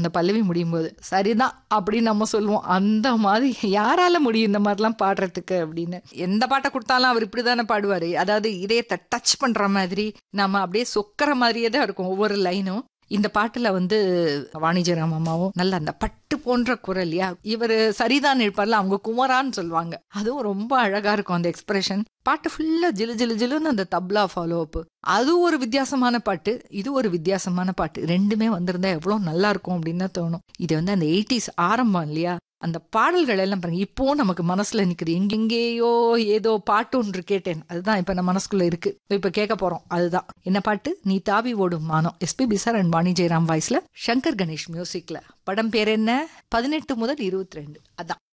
அந்த பல்லவி முடியும் போது சரிதான் அப்படின்னு நம்ம சொல்லுவோம் அந்த மாதிரி யாரால முடியும் இந்த மாதிரிலாம் பாடுறதுக்கு அப்படின்னு எந்த பாட்டை கொடுத்தாலும் அவர் இப்படிதானே பாடுவாரு அதாவது இதயத்தை டச் பண்ற மாதிரி நம்ம அப்படியே சொக்கிற மாதிரியே தான் இருக்கும் ஒவ்வொரு லைனும் இந்த பாட்டுல வந்து வாணிஜராம் அம்மாவும் நல்ல அந்த பட்டு போன்ற குரல் யா இவர் சரிதான் இருப்பார்ல அவங்க குமரான்னு சொல்லுவாங்க அதுவும் ரொம்ப அழகா இருக்கும் அந்த எக்ஸ்பிரஷன் பாட்டு ஃபுல்லா ஜிலு ஜிலு ஜிலுன்னு அந்த தப்லா ஃபாலோ அப் அது ஒரு வித்தியாசமான பாட்டு இது ஒரு வித்தியாசமான பாட்டு ரெண்டுமே வந்திருந்தா எவ்வளவு நல்லா இருக்கும் அப்படின்னு தான் தோணும் இது வந்து அந்த எயிட்டிஸ் ஆரம்பம் இல்லையா அந்த பாடல்கள் எல்லாம் பாருங்க இப்போ நமக்கு மனசுல நிக்குது எங்கெங்கேயோ ஏதோ பாட்டு ஒன்று கேட்டேன் அதுதான் இப்ப நம்ம மனசுக்குள்ள இருக்கு இப்ப கேட்க போறோம் அதுதான் என்ன பாட்டு நீ தாவி ஓடும் மானம் எஸ்பி பிசார் அண்ட் வாணி ஜெயராம் வாய்ஸ்ல சங்கர் கணேஷ் மியூசிக்ல படம் பேர் என்ன பதினெட்டு முதல் இருபத்தி ரெண்டு அதான்